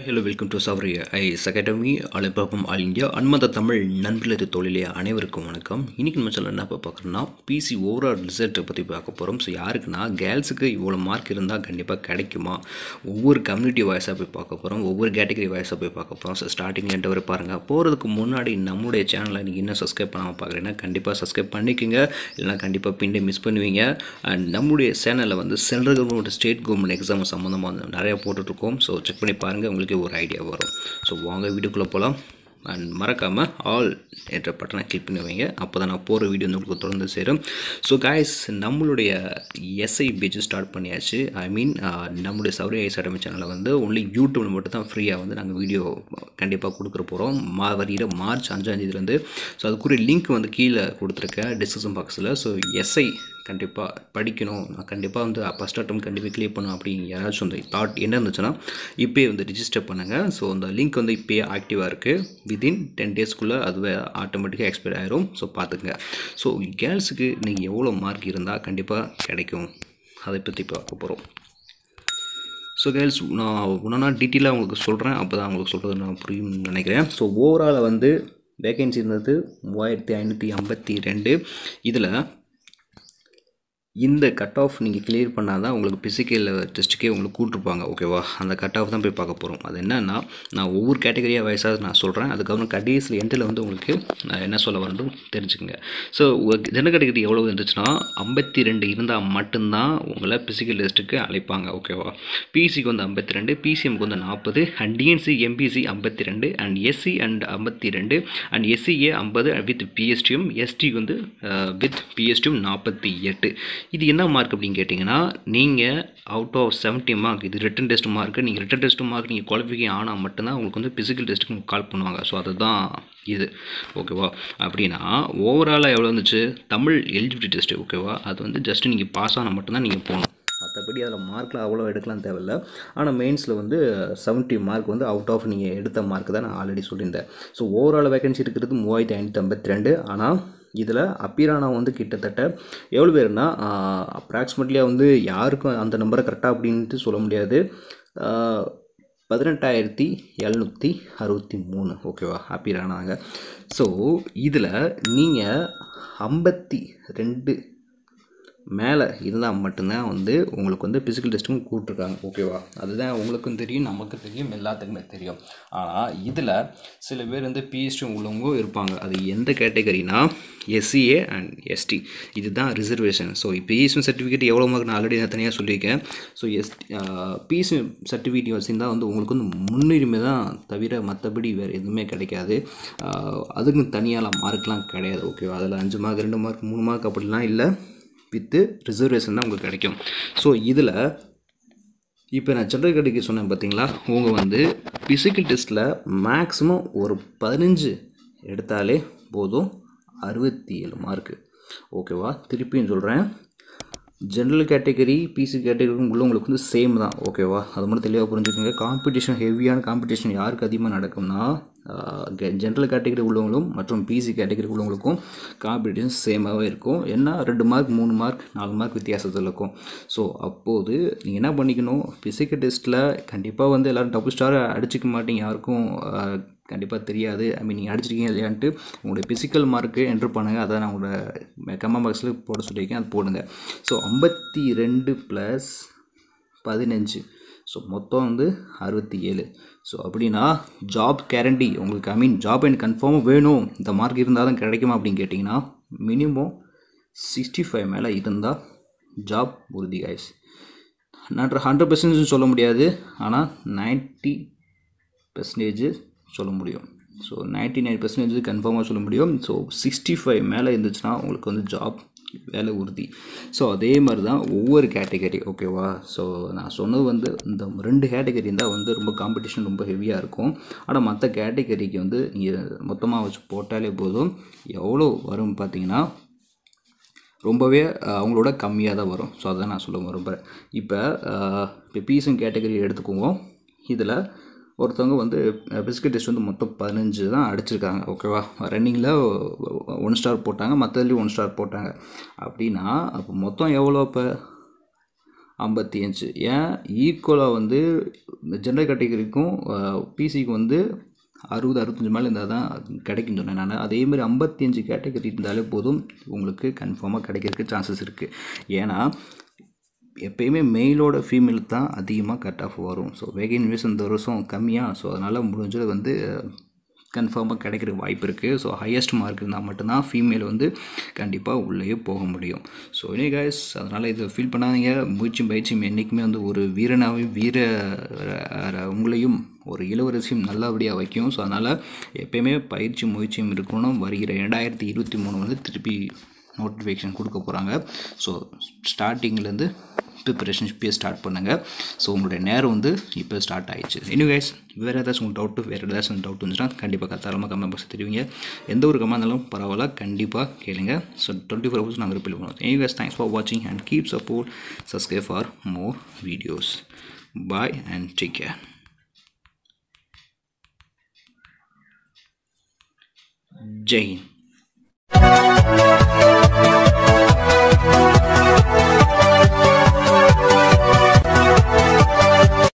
hello welcome to சவரி ஐஸ் academy அலைப்பாப்பம் ஆல் இந்தியா அன்மத தமிழ் நண்பர்களது தொழிலே அனைவருக்கும் வணக்கம் இன்றைக்கி நம்ம சொல்ல என்ன பார்க்குறோம்னா பிசி ஓவரால் ரிசல்ட்டை பற்றி பார்க்க போகிறோம் ஸோ யாருக்குன்னா கேர்ள்ஸுக்கு இவ்வளோ மார்க் இருந்தால் கண்டிப்பாக கிடைக்குமா ஒவ்வொரு கம்யூனிட்டி வாய்ஸாக போய் பார்க்க போகிறோம் ஒவ்வொரு கேட்டகரி வாய்ஸாக போய் பார்க்க போகிறோம் ஸோ ஸ்டார்டிங்லேருந்து வரை பாருங்கள் போகிறதுக்கு முன்னாடி நம்முடைய சேனலை நீங்கள் இன்னும் சப்ஸ்கிரைப் பண்ணாமல் பார்க்குறீங்கன்னா கண்டிப்பாக சப்ஸ்கிரைப் பண்ணிக்கோங்க இல்லைனா கண்டிப்பாக பின்னே மிஸ் பண்ணுவீங்க அண்ட் நம்முடைய சேனலில் வந்து central government state government exam சம்மந்தமாக வந்து நிறையா போட்டுட்ருக்கோம் ஸோ செக் பண்ணி பாருங்கள் உங்களுக்கு ஒரு ஐடியா வரும் ஸோ வாங்க வீடியோக்குள்ளே போகலாம் அண்ட் மறக்காமல் ஆல் என்ற பட்டனை கிளிக் பண்ணி வைங்க அப்போ தான் நான் போகிற வீடியோ வந்து உங்களுக்கு தொடர்ந்து சேரும் ஸோ காய்ஸ் நம்மளுடைய எஸ்ஐ பேஜ் ஸ்டார்ட் பண்ணியாச்சு ஐ மீன் நம்மளுடைய சௌரிய ஐஸ் அகாடமி சேனலில் வந்து ஒன்லி யூடியூப்பில் மட்டும் தான் ஃப்ரீயாக வந்து நாங்கள் வீடியோ கண்டிப்பாக கொடுக்குற போகிறோம் மா வருகிற மார்ச் அஞ்சாம் தேதியிலேருந்து ஸோ அதுக்குரிய லிங்க் வந்து கீழே கொடுத்துருக்கேன் டிஸ்கிரிப்ஷன் பாக்ஸில் ஸோ எஸ்ஐ கண்டிப்பாக படிக்கணும் நான் கண்டிப்பாக வந்து ஃபஸ்ட் அட்டம் கண்டிப்பாக கிளியர் பண்ணும் அப்படி யாராச்சும் அந்த தாட் என்ன இருந்துச்சுன்னா இப்போயே வந்து ரிஜிஸ்டர் பண்ணுங்கள் ஸோ அந்த லிங்க் வந்து இப்போயே ஆக்டிவாக இருக்குது வித்தின் டென் டேஸ்க்குள்ளே அதுவே ஆட்டோமேட்டிக்காக எக்ஸ்பைர் ஆயிரும் ஸோ பார்த்துங்க ஸோ கேர்ள்ஸுக்கு நீங்கள் எவ்வளோ மார்க் இருந்தால் கண்டிப்பாக கிடைக்கும் அதை பற்றி பார்க்க போகிறோம் ஸோ கேர்ள்ஸ் நான் ஒன்றா டீட்டெயிலாக உங்களுக்கு சொல்கிறேன் அப்போ தான் உங்களுக்கு சொல்கிறது நான் புரியும்னு நினைக்கிறேன் ஸோ ஓவரால் வந்து வேகன்சி இருந்தது மூவாயிரத்தி ஐநூற்றி ஐம்பத்தி ரெண்டு இதில் இந்த கட் ஆஃப் நீங்கள் கிளியர் பண்ணால் தான் உங்களுக்கு பிசிக்கல் டெஸ்ட்டுக்கே உங்களுக்கு கூட்டிருப்பாங்க ஓகேவா அந்த கட் ஆஃப் தான் போய் பார்க்க போகிறோம் அது என்னென்னா நான் ஒவ்வொரு கேட்டகரியாக வயசாக நான் சொல்கிறேன் அதுக்கப்புறம் கடைசியில் எண்டில் வந்து உங்களுக்கு நான் என்ன சொல்ல வரணும் தெரிஞ்சுக்கோங்க ஸோ ஜென்ரல் கேட்டகரி எவ்வளோ இருந்துச்சுன்னா ஐம்பத்தி ரெண்டு இருந்தால் மட்டும்தான் உங்களை பிசிக்கல் டெஸ்ட்டுக்கு அழைப்பாங்க ஓகேவா பிசிக்கு வந்து ஐம்பத்தி ரெண்டு பிசிஎம்க்கு வந்து நாற்பது அண்ட் டிஎன்சி எம்பிசி ஐம்பத்தி ரெண்டு அண்ட் எஸ்சி அண்ட் ஐம்பத்தி ரெண்டு அண்ட் எஸ்சிஏ ஐம்பது வித் பிஎஸ்டியும் எஸ்டி வந்து வித் பிஎஸ்டியும் நாற்பத்தி எட்டு இது என்ன மார்க் அப்படின்னு கேட்டிங்கன்னா நீங்கள் அவுட் ஆஃப் செவன்ட்டி மார்க் இது ரிட்டன் டெஸ்ட் மார்க்கு நீங்கள் ரிட்டன் டெஸ்ட் மார்க் நீங்கள் குவாலிஃபிகேஷன் ஆனால் மட்டும்தான் உங்களுக்கு வந்து ஃபிசிக்கல் டெஸ்ட்டுக்கு கால் பண்ணுவாங்க ஸோ அதுதான் இது ஓகேவா அப்படின்னா ஓவராலாக எவ்வளோ இருந்துச்சு தமிழ் எலிஜிபிலிட்டி டெஸ்ட்டு ஓகேவா அது வந்து ஜஸ்ட் நீங்கள் பாஸ் ஆனால் மட்டும்தான் நீங்கள் போகணும் மற்றபடி அதில் மார்க்கில் அவ்வளோ எடுக்கலாம் தேவையில்ல ஆனால் மெயின்ஸில் வந்து செவன்ட்டி மார்க் வந்து அவுட் ஆஃப் நீங்கள் எடுத்த மார்க் தான் நான் ஆல்ரெடி சொல்லியிருந்தேன் ஸோ ஓவரால் வேகன்சி இருக்கிறது மூவாயிரத்தி ஐநூற்றி ஐம்பத்தி ரெண்டு ஆனால் இதில் அப்பிரானா வந்து கிட்டத்தட்ட எவ்வளோ பேர்னா அப்ராக்சிமேட்லியாக வந்து யாருக்கும் அந்த நம்பரை கரெக்டாக அப்படின்ட்டு சொல்ல முடியாது பதினெட்டாயிரத்தி எழுநூற்றி அறுபத்தி மூணு ஓகேவா அப்பிரானாங்க ஸோ இதில் நீங்கள் ஐம்பத்தி ரெண்டு மேலே இருந்தால் மட்டும்தான் வந்து உங்களுக்கு வந்து ஃபிசிக்கல் டெஸ்ட்டும் கூப்பிட்ருக்காங்க ஓகேவா அதுதான் உங்களுக்கும் தெரியும் நமக்கு தெரியும் எல்லாத்துக்குமே தெரியும் ஆனால் இதில் சில பேர் வந்து பிஎஸ்டி உள்ளவங்க இருப்பாங்க அது எந்த கேட்டகரினா எஸ்சிஏ அண்ட் எஸ்டி இதுதான் ரிசர்வேஷன் ஸோ பிஎஸ்சி சர்டிஃபிகேட் எவ்வளோ மார்க் நான் ஆல்ரெடி நான் தனியாக சொல்லியிருக்கேன் ஸோ எஸ் பிஎஸ்சி சர்டிஃபிகேட் வச்சுருந்தா வந்து உங்களுக்கு வந்து முன்னுரிமை தான் தவிர மற்றபடி வேறு எதுவுமே கிடைக்காது அதுக்கும் தனியாக மார்க்லாம் கிடையாது ஓகேவா அதில் அஞ்சு மார்க் ரெண்டு மார்க் மூணு மார்க் அப்படிலாம் இல்லை வித்து ரிசர்வேஷன் தான் உங்களுக்கு கிடைக்கும் ஸோ இதில் இப்போ நான் ஜென்ரல் கேட்டகரி சொன்னேன் பார்த்தீங்களா உங்க வந்து ஃபிசிக்கல் டெஸ்ட்டில் மேக்ஸிமம் ஒரு பதினஞ்சு எடுத்தாலே போதும் அறுபத்தி ஏழு மார்க்கு ஓகேவா திருப்பியும் சொல்கிறேன் ஜென்ரல் கேட்டகரி பிசி கேட்டகரி உள்ளவங்களுக்கு வந்து சேம் தான் ஓகேவா அது மட்டும் தெளிவாக புரிஞ்சுக்கோங்க காம்படிஷன் ஹெவியான காம்படிஷன் யாருக்கு அதிகமாக நடக்கும்னா ஜென்ரல் கேட்டகரி உள்ளவங்களும் மற்றும் பிசி கேட்டகரி உள்ளவங்களுக்கும் காம்படிஷன் சேமாகவே இருக்கும் என்ன ரெண்டு மார்க் மூணு மார்க் நாலு மார்க் வித்தியாசத்தில் இருக்கும் ஸோ அப்போது நீங்கள் என்ன பண்ணிக்கணும் ஃபிசிக்கல் டெஸ்ட்டில் கண்டிப்பாக வந்து எல்லோரும் டபுள் ஸ்டார் அடிச்சிக்க மாட்டீங்க யாருக்கும் கண்டிப்பாக தெரியாது ஐ மீன் நீங்கள் அடிச்சிருக்கீங்க இல்லையான்ட்டு உங்களுடைய ஃபிசிக்கல் மார்க்கு என்ட்ரு பண்ணுங்கள் அதை நான் உங்களோட கமெண்ட் பாக்ஸில் போட சொல்லியிருக்கேன் அது போடுங்க ஸோ ஐம்பத்தி ரெண்டு ப்ளஸ் பதினஞ்சு ஸோ மொத்தம் வந்து அறுபத்தி ஏழு ஸோ அப்படின்னா ஜாப் கேரண்டி உங்களுக்கு ஐ மீன் ஜாப் எனக்கு கன்ஃபார்மாக வேணும் இந்த மார்க் இருந்தால் தான் கிடைக்குமா அப்படின்னு கேட்டிங்கன்னா மினிமம் சிக்ஸ்டி ஃபைவ் மேலே இருந்தால் ஜாப் உறுதி கைஸ் நான் ஹண்ட்ரட் பர்சன்டேஜ் சொல்ல முடியாது ஆனால் நைன்ட்டி பர்சன்டேஜ் சொல்ல முடியும் ஸோ நைன்ட்டி நைன் பர்சன்டேஜ் கன்ஃபார்மாக சொல்ல முடியும் ஸோ சிக்ஸ்டி ஃபைவ் மேலே இருந்துச்சுன்னா உங்களுக்கு வந்து ஜாப் வேலை உறுதி ஸோ அதே மாதிரி தான் ஒவ்வொரு கேட்டகரி ஓகேவா ஸோ நான் சொன்னது வந்து இந்த ரெண்டு கேட்டகரி இருந்தால் வந்து ரொம்ப காம்படிஷன் ரொம்ப ஹெவியாக இருக்கும் ஆனால் மற்ற கேட்டகரிக்கு வந்து நீங்கள் மொத்தமாக வச்சு போட்டாலே போதும் எவ்வளோ வரும் பார்த்தீங்கன்னா ரொம்பவே அவங்களோட கம்மியாக தான் வரும் ஸோ அதை நான் சொல்ல விரும்புகிறேன் இப்போ இப்போ பிஎஸ்எம் கேட்டகரி எடுத்துக்குவோம் இதில் ஒருத்தவங்க வந்து பிஸ்கட் டெஸ்ட் வந்து மொத்தம் பதினஞ்சு தான் அடிச்சிருக்காங்க ஓகேவா ரன்னிங்கில் ஒன் ஸ்டார் போட்டாங்க மற்றதுலேயும் ஒன் ஸ்டார் போட்டாங்க அப்படின்னா அப்போ மொத்தம் எவ்வளோ இப்போ ஐம்பத்தி அஞ்சு ஏன் ஈக்குவலாக வந்து இந்த ஜென்ரல் கேட்டகரிக்கும் பிசிக்கு வந்து அறுபது அறுபத்தஞ்சு மேலே இருந்தால் தான் கிடைக்கும் சொன்னேன் நான் அதே மாதிரி ஐம்பத்தஞ்சு கேட்டகரி இருந்தாலே போதும் உங்களுக்கு கன்ஃபார்மாக கிடைக்கிறதுக்கு சான்சஸ் இருக்குது ஏன்னா எப்பயுமே மெயிலோட ஃபீமேல் தான் அதிகமாக கட் ஆஃப் வரும் ஸோ வேகன் நியூஸ் இந்த வருஷம் கம்மியாக ஸோ அதனால் முடிஞ்சது வந்து கன்ஃபார்மாக கிடைக்கிறதுக்கு வாய்ப்பு இருக்குது ஸோ ஹையஸ்ட் மார்க் இருந்தால் மட்டும்தான் ஃபீமேல் வந்து கண்டிப்பாக உள்ளேயே போக முடியும் ஸோ இனி கைஸ் அதனால் இதை ஃபீல் பண்ணாதீங்க முயற்சியும் பயிற்சியும் என்றைக்குமே வந்து ஒரு வீரனாகவும் வீர அஹ், உங்களையும் ஒரு இளவரசியும் நல்லபடியாக வைக்கும் ஸோ அதனால் எப்பயுமே பயிற்சி முயற்சியும் இருக்கணும் வருகிற ரெண்டாயிரத்தி இருபத்தி மூணு வந்து திருப்பி நோட்டிஃபிகேஷன் கொடுக்க போகிறாங்க ஸோ ஸ்டார்டிங்லேருந்து ப்ரிப்பரேஷன் இப்போயே ஸ்டார்ட் பண்ணுங்கள் ஸோ உங்களுடைய நேரம் வந்து இப்போ ஸ்டார்ட் ஆயிடுச்சு இன்னும் கைஸ் வேறு ஏதாச்சும் உங்களுக்கு டவுட்டு வேறு ஏதாச்சும் டவுட் இருந்துச்சுன்னா கண்டிப்பாக கத்தாரமாக கமெண்ட் பாக்ஸ் தெரிவிங்க எந்த ஒரு கமெண்ட் இருந்தாலும் பரவாயில்ல கண்டிப்பாக கேளுங்க ஸோ டுவெண்ட்டி ஃபோர் ஹவர்ஸ் நாங்கள் ரிப்ளை பண்ணுவோம் எனி கைஸ் தேங்க்ஸ் ஃபார் வாட்சிங் and keep support subscribe for more videos bye and take care Jai Hind